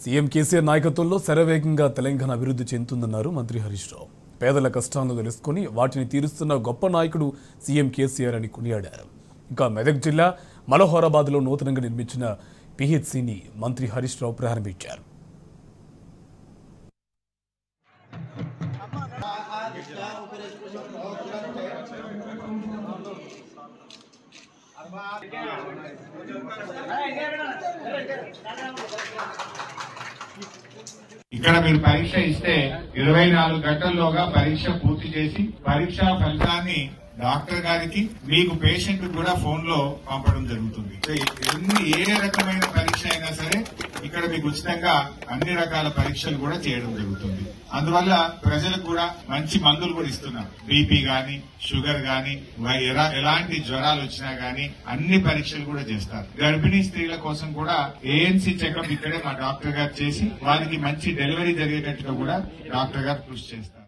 CM KCR నాయకత్వంలో శరవేగంగా తెలంగాణ అభివృద్ధి చెందుతుందన్నారు మంత్రి హరీష్ రావు పేదల కష్టాలను తెలుసుకుని వాటిని తీరుస్తున్న గొప్ప నాయకుడు సీఎం కేసీఆర్ అని కొనియాడారు ఇంకా మెదక్ జిల్లా మలహోరాబాద్లో నూతనంగా నిర్మించిన పిహెచ్సిని మంత్రి హరీష్ రావు ప్రారంభించారు ఇక్కడ మీరు పరీక్ష ఇస్తే ఇరవై నాలుగు గంటల్లోగా పరీక్ష పూర్తి చేసి పరీక్షా ఫలితాన్ని డాక్టర్ గారికి మీకు పేషెంట్ కూడా ఫోన్ లో పంపడం జరుగుతుంది సో ఎన్ని ఏ రకమైన పరీక్ష అయినా సరే ఇక్కడ మీకు ఉచితంగా అన్ని రకాల పరీక్షలు కూడా చేయడం జరుగుతుంది అందువల్ల ప్రజలకు కూడా మంచి మందులు కూడా ఇస్తున్నాం బీపీ గాని షుగర్ గాని వై- ఎలా- ఎలాంటి జ్వరాలు వచ్చినా గాని అన్ని పరీక్షలు కూడా చేస్తారు గర్భిణీ స్త్రీల కోసం కూడా ఏఎన్సీ చెకప్ ఇక్కడే మా డాక్టర్ గారు చేసి వారికి మంచి డెలివరీ జరిగేటట్టుగా కూడా డాక్టర్ గారు కృషి చేస్తారు